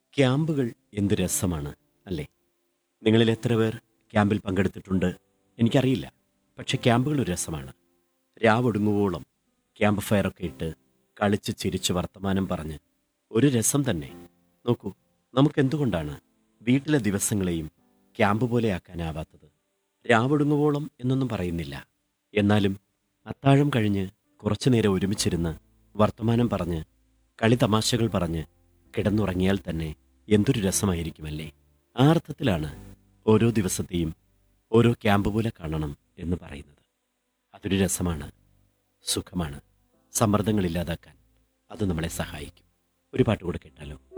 ക്യാമ്പുകൾ എന്ത് രസമാണ് അല്ലേ നിങ്ങളിൽ എത്ര പേർ ക്യാമ്പിൽ പങ്കെടുത്തിട്ടുണ്ട് എനിക്കറിയില്ല പക്ഷെ ക്യാമ്പുകൾ ഒരു രസമാണ് രാവൊടുങ്ങുവോളം ക്യാമ്പ് ഫയറൊക്കെ ഇട്ട് കളിച്ച് ചിരിച്ച് വർത്തമാനം പറഞ്ഞ് ഒരു രസം തന്നെ നോക്കൂ നമുക്കെന്തുകൊണ്ടാണ് വീട്ടിലെ ദിവസങ്ങളെയും ക്യാമ്പ് പോലെയാക്കാനാവാത്തത് രാവൊടുങ്ങുവോളം എന്നൊന്നും പറയുന്നില്ല എന്നാലും അത്താഴം കഴിഞ്ഞ് കുറച്ചു നേരം ഒരുമിച്ചിരുന്ന് വർത്തമാനം പറഞ്ഞ് കളി തമാശകൾ പറഞ്ഞ് കിടന്നുറങ്ങിയാൽ തന്നെ എന്തൊരു രസമായിരിക്കുമല്ലേ ആ അർത്ഥത്തിലാണ് ഓരോ ദിവസത്തെയും ഓരോ ക്യാമ്പ് പോലെ കാണണം എന്ന് പറയുന്നത് അതൊരു രസമാണ് സുഖമാണ് സമ്മർദ്ദങ്ങളില്ലാതാക്കാൻ അത് നമ്മളെ സഹായിക്കും ഒരു പാട്ട് കൂടെ കേട്ടാലോ